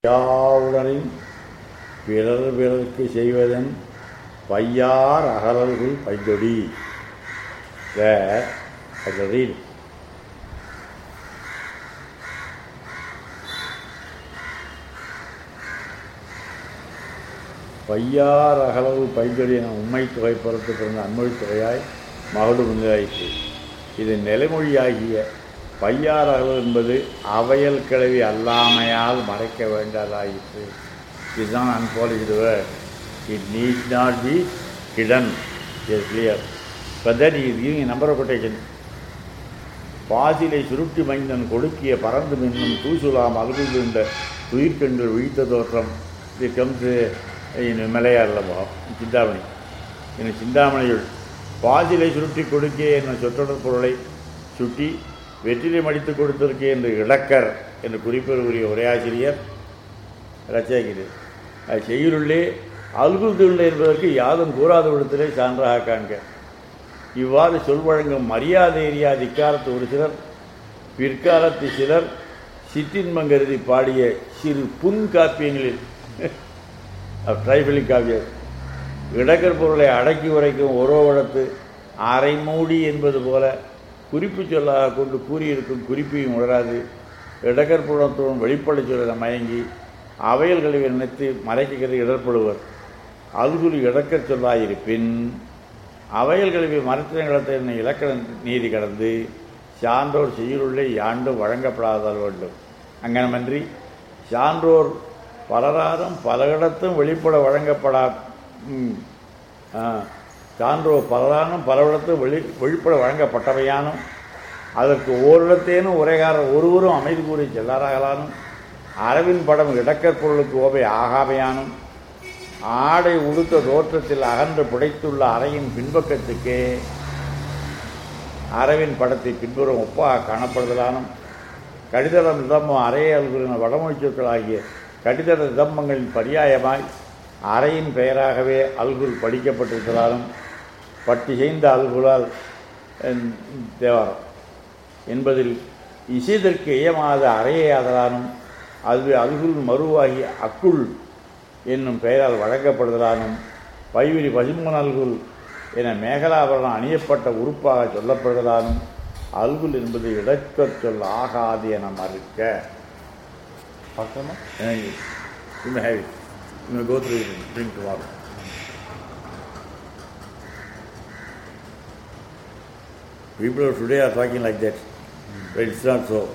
யாவுடனின் பிறர் பிறர்க்கு செய்வதன் பையார் அகலல்கள் பைந்தொடி There, I will read. பையார் அகலவு பைந்தொடி என உண்மை தொகை பொறுத்து பிறந்த அன்மொழி தொகையாய் மகளு முன்னிலாயிற்று இது நிலைமொழியாகிய பையார் அகலவு என்பது அவையல் கிளவி அல்லாமையால் மறைக்க வேண்டாதாயிற்று இதுதான் unpolished word it need not be hidden is clear but that is giving number of quotation பாசிலை சுருட்டி மைந்தன் கொடுக்கிய பறந்து மின்னும் தூசுலாம் அழுகின்ற உயிர்கண்கள் விழித்த தோற்றம் இது கம்ஸ் இன் மலையாளமோ சிந்தாமணி என் சிந்தாமணியுள் பாசிலை சுருட்டி கொடுக்கிய என்னும் சொற்றொடர் பொருளை சுட்டி வெற்றிலை மடித்து கொடுத்திருக்கே என்று இழக்கர் என்று குறிப்பிடக்கூடிய உரையாசிரியர் ரச்சகிரி அது செய்யுளுள்ளே அல்குல் என்பதற்கு யாதும் கூறாத விடத்திலே சான்றாக காண்க இவ்வாறு சொல்வழங்கும் மரியாதை எரியாத இக்காலத்து ஒரு சிலர் பிற்காலத்து சிலர் சிற்றின்பம் கருதி பாடிய சிறு புன் காப்பியங்களில் ட்ரைபலி காவியம் இடக்கர் பொருளை அடக்கி உரைக்கும் ஒரோவடத்து அரை மூடி என்பது போல குறிப்பு சொல்லாக கொண்டு கூறியிருக்கும் குறிப்பையும் உணராது இடக்கர் புலத்துடன் வெளிப்படை சொல்ல மயங்கி அவையல் கழிவை நினைத்து மறைக்கிறது இடர்படுவர் அல்குலி இடக்கர் சொல்லாயிருப்பின் அவையல் கல்வி மருத்துவ இலக்கண நீதி கடந்து சான்றோர் செய்யுளுள்ளே யாண்டும் வழங்கப்படாதல் வேண்டும் அங்கனமன்றி சான்றோர் பலராரும் பலரிடத்தும் வெளிப்பட வழங்கப்படா சான்றோர் பலரானும் பலரிடத்தும் வெளி வெளிப்பட வழங்கப்பட்டவையானும் அதற்கு ஓரிடத்தேனும் உரைகாரர் ஒருவரும் அமைதி கூறி செல்லாராகலானும் அரவின் படம் இடக்கற் பொருளுக்கு ஓவை ஆகாமையானும் ஆடை உடுத்த தோற்றத்தில் அகன்று புடைத்துள்ள அறையின் பின்பக்கத்துக்கே அரவின் படத்தை பின்புறம் ஒப்பாக காணப்படுதலானும் கடிதளம் நிதம்பம் அறையை அல்குறின வடமொழி சொற்கள் ஆகிய கடிதள நிதம்பங்களின் பரியாயமாய் அறையின் பெயராகவே அல்குல் படிக்கப்பட்டிருக்கிறாலும் பட்டி செய்த அல்குலால் தேவாரம் என்பதில் இசைதற்கு இயமாத அறையை ஆதலானும் அதுவே அல்குல் மறுவாகி அக்குள் என்னும் பெயரால் வழங்கப்படுதலானும் பைவிரி பதிமூணு அல்குல் என மேகலாபரணம் அணியப்பட்ட உறுப்பாக சொல்லப்படுதலானும் அல்குல் என்பது இடக்கச் சொல் ஆகாது என மறுக்க பார்த்தோமா இன்னும் ஹேவி இன்னும் go through drink to war People of today are talking like that, but it's not so.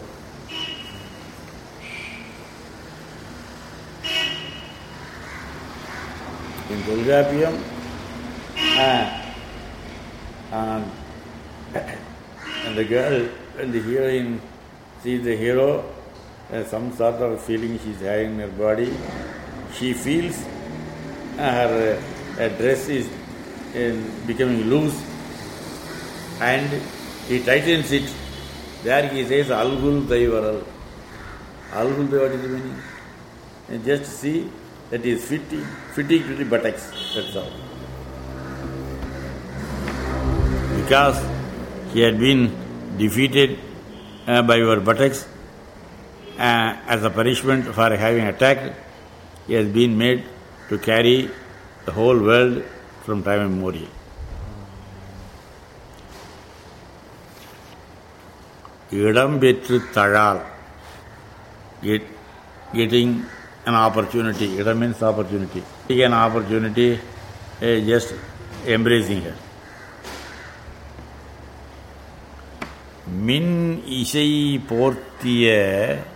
in Golgapium, uh, and, and the girl and the heroine sees the hero, uh, some sort of feeling she's having in her body. She feels uh, her uh, dress is uh, becoming loose and he tightens it. There he says, Algul Daivaral. Algul Daivaral, what is the meaning? And just see that is fitting, fitting to the buttocks. That's all. Because he had been defeated uh, by your buttocks uh, as a punishment for having attacked, he has been made to carry the whole world from time immemorial. இடம் பெற்று தழால் get, getting an opportunity. Ida means opportunity. Take an opportunity, uh, just embracing her. மின் இசை போர்த்திய